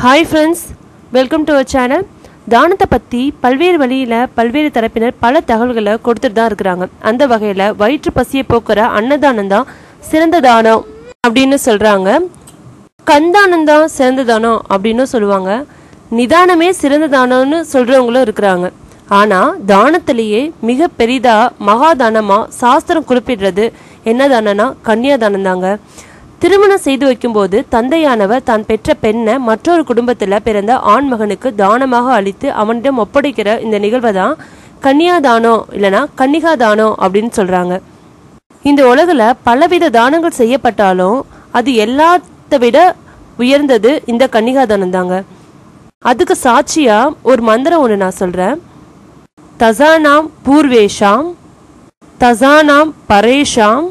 hi friends welcome to our channel தானத்தை பற்றி பல்வேறு வழியில் பல்வேறு தரப்பினர் பல தகவல்களை கொடுத்துட்டு தான் இருக்கிறாங்க அந்த வகையில் வயிற்று பசியை போக்குற அன்னதானம் தான் சிறந்த தானம் அப்படின்னு சொல்கிறாங்க கந்தானம் தான் சிறந்த தானம் அப்படின்னு சொல்லுவாங்க நிதானமே சிறந்த தானம்னு சொல்கிறவங்களும் இருக்கிறாங்க ஆனால் தானத்திலேயே மிக பெரிதாக மகாதானமாக சாஸ்திரம் குறிப்பிடுறது என்ன தானம்னா கன்னியாதானம் தாங்க திருமணம் செய்து வைக்கும்போது தந்தையானவர் தான் பெற்ற பெண்ணை மற்றொரு குடும்பத்தில் பிறந்த ஆண் மகனுக்கு தானமாக அளித்து அவனிடம் ஒப்படைக்கிற இந்த நிகழ்வை தான் கன்னியாதானம் இல்லைனா கன்னிகாதானம் அப்படின்னு சொல்கிறாங்க இந்த உலகில் பலவித தானங்கள் செய்யப்பட்டாலும் அது எல்லாத்த விட உயர்ந்தது இந்த கன்னிகாதானம் தாங்க அதுக்கு சாட்சியா ஒரு மந்திரம் ஒன்று நான் சொல்கிறேன் தசானாம் பூர்வேஷாம் தசானாம் பரேஷாம்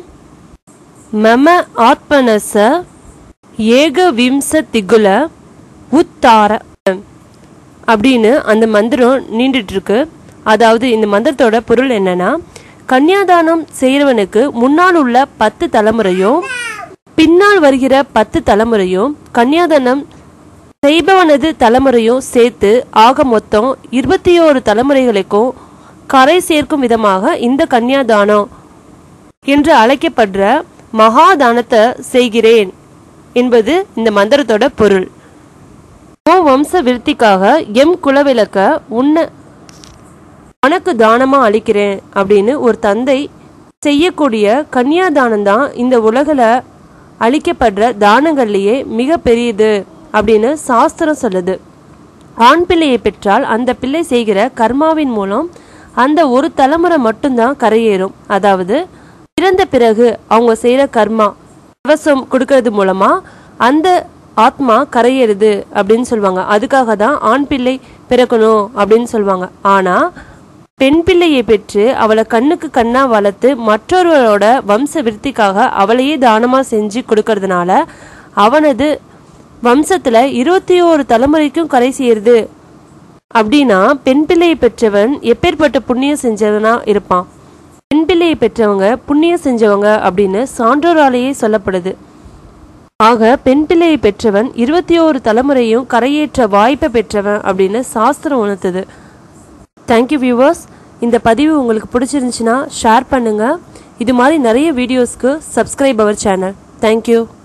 மம ஆத்மனச ஏக விம்ச திகுல உத்தார அப்படின்னு அந்த மந்திரம் நீண்டுட்டு இருக்கு அதாவது இந்த மந்திரத்தோட பொருள் என்னன்னா கன்னியாதானம் செய்கிறவனுக்கு முன்னால் உள்ள பத்து தலைமுறையும் பின்னால் வருகிற பத்து தலைமுறையும் கன்னியாதானம் செய்பவனது தலைமுறையும் சேர்த்து ஆக மொத்தம் இருபத்தி ஓரு தலைமுறைகளுக்கும் கரை சேர்க்கும் விதமாக இந்த கன்னியாதானம் என்று அழைக்கப்படுற மகாதானத்தை செய்கிறேன் என்பது இந்த மந்திரத்தோட பொருள் ஓ வம்ச விருத்திக்காக எம் குலவிளக்க உன்னை உனக்கு தானமா அளிக்கிறேன் அப்படின்னு ஒரு தந்தை செய்யக்கூடிய கன்னியாதானம் தான் இந்த உலகில் அளிக்கப்படுற தானங்கள்லேயே மிக பெரியது அப்படின்னு சாஸ்திரம் சொல்லுது ஆண் பிள்ளையை பெற்றால் அந்த பிள்ளை செய்கிற கர்மாவின் மூலம் அந்த ஒரு தலைமுறை மட்டும்தான் கரையேறும் அதாவது இறந்த பிறகு அவங்க செய்கிற கர்மா கவசம் கொடுக்கறது மூலமா அந்த ஆத்மா கரையேறுது அப்படின்னு சொல்லுவாங்க அதுக்காக தான் ஆண் பிள்ளை பிறக்கணும் அப்படின்னு சொல்லுவாங்க ஆனா பெண் பிள்ளையை பெற்று அவளை கண்ணுக்கு கண்ணா வளர்த்து மற்றொருவரோட வம்ச விருத்திக்காக அவளையே தானமா செஞ்சு கொடுக்கறதுனால அவனது வம்சத்துல இருபத்தி ஓரு தலைமுறைக்கும் கரை சேருது அப்படின்னா பெண் பிள்ளையை பெற்றவன் எப்பேற்பட்ட புண்ணியம் செஞ்சவனா இருப்பான் பெண் பிள்ளையை பெற்றவங்க புண்ணியம் செஞ்சவங்க அப்படின்னு சான்றோராலேயே சொல்லப்படுது ஆக பெண் பிள்ளையை பெற்றவன் இருபத்தி ஓரு தலைமுறையும் கரையேற்ற வாய்ப்பை பெற்றவன் அப்படின்னு சாஸ்திரம் உணர்த்துது தேங்க்யூ வியூவர்ஸ் இந்த பதிவு உங்களுக்கு பிடிச்சிருந்துச்சுன்னா ஷேர் பண்ணுங்கள் இது மாதிரி நிறைய வீடியோஸ்க்கு சப்ஸ்கிரைப் அவர் சேனல் தேங்க்யூ